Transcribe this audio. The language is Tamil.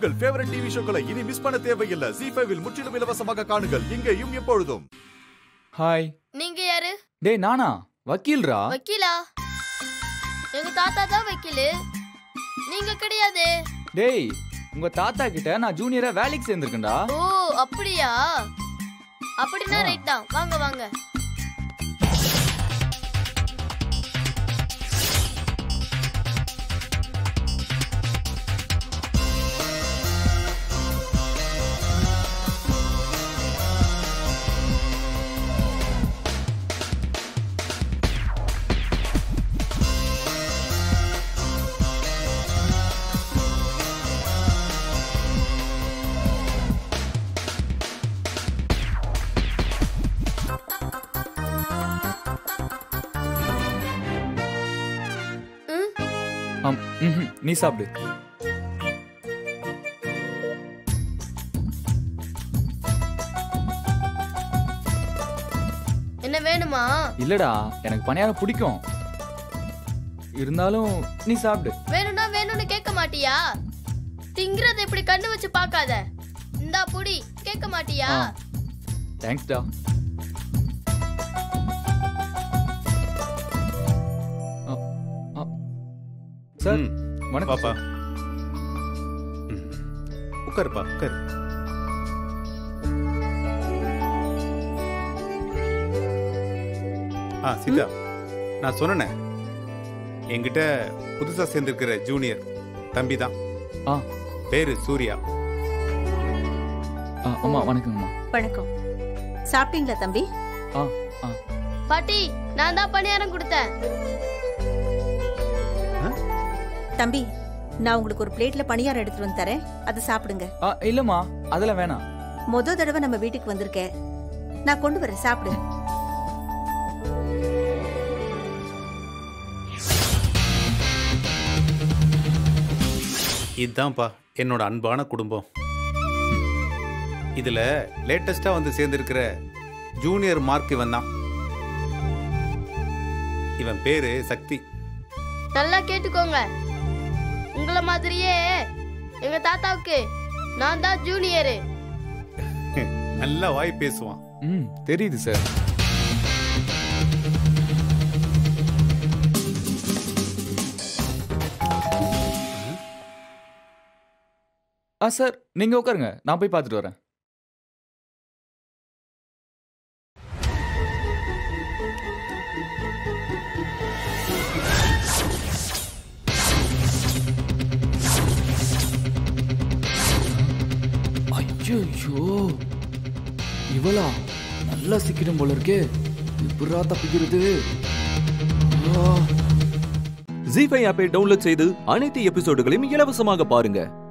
உங்கள் ஃபேவரட் டிவி ஷோக்களை இனி மிஸ் பண்ண தேவையில்லை ஜி ஃபைவில் முற்றிலும் இலவசமாக காணுங்கள் இங்கேயும் எப்பொழுதும் ஹாய் நீங்க யாரு டேய் நானா வக்கீல்ரா வக்கீலா எங்க தாத்தா தான் வக்கீலு நீங்க கிடையாது டேய் உங்க தாத்தா கிட்ட நான் ஜூனியரா வேலைக்கு சேர்ந்திருக்கேன்டா ஓ அப்படியா அப்படின்னா ஆ. ரைட் தான் வாங்க வாங்க ம், ஆம், ம்ஹும், நீ சாப்பிடு என்ன வேணுமா இல்லடா எனக்கு பணியாரம் பிடிக்கும் இருந்தாலும் நீ சாப்பிடு வேணும்னா வேணும்னு கேட்க மாட்டியா திங்கிறத இப்படி கண்ணு வச்சு பார்க்காத இந்தா புடி கேட்க மாட்டியா ஆ. தேங்க்ஸ்டா ஆ, ஆ. சார் ம், வணக்கம் பாப்பா சார். ம். உட்காருப்பா உட்காரு ஆ சீதா நான் சொன்னேனே என்கிட்ட புதுசா சேர்ந்திருக்கிற ஜூனியர் தம்பி தான் ஆ பேரு சூர்யா ஆ, அம்மா வணக்கங்கம்மா வணக்கம் சாப்பிட்டீங்களா தம்பி ஆ ஆ பாட்டி நான் தான் பணியாரம் கொடுத்தேன் தம்பி நான் உங்களுக்கு ஒரு பிளேட்ல பணியாரம் எடுத்துட்டு வந்து தரேன் அதை சாப்பிடுங்க ஆ இல்லம்மா அதெல்லாம் வேணாம் முத தடவை நம்ம வீட்டுக்கு வந்திருக்கேன் நான் கொண்டு வரேன் சாப்பிடு இதுதான்ப்பா என்னோட அன்பான குடும்பம் இதுல லேட்டஸ்டா வந்து சேர்ந்திருக்கிற ஜூனியர் மார்க் இவன் தான் இவன் பேரு சக்தி நல்லா கேட்டுக்கோங்க உங்கள மாதிரியே எங்க தாத்தாவுக்கு நான் தான் ஜூனியரு நல்லா வாய் பேசுவான் ம் தெரியுது சார் ஆ சார் நீங்க உட்காருங்க நான் போய் பார்த்துட்டு வரேன் ஐயோ இவளா நல்லா சிக்கிடும் போல இருக்கே எப்படா தப்பிக்கிறது ஆ ஜி ஃபைவ் ஆப்பை டவுன்லோட் செய்து அனைத்து எபிசோடுகளையும் இலவசமாக பாருங்க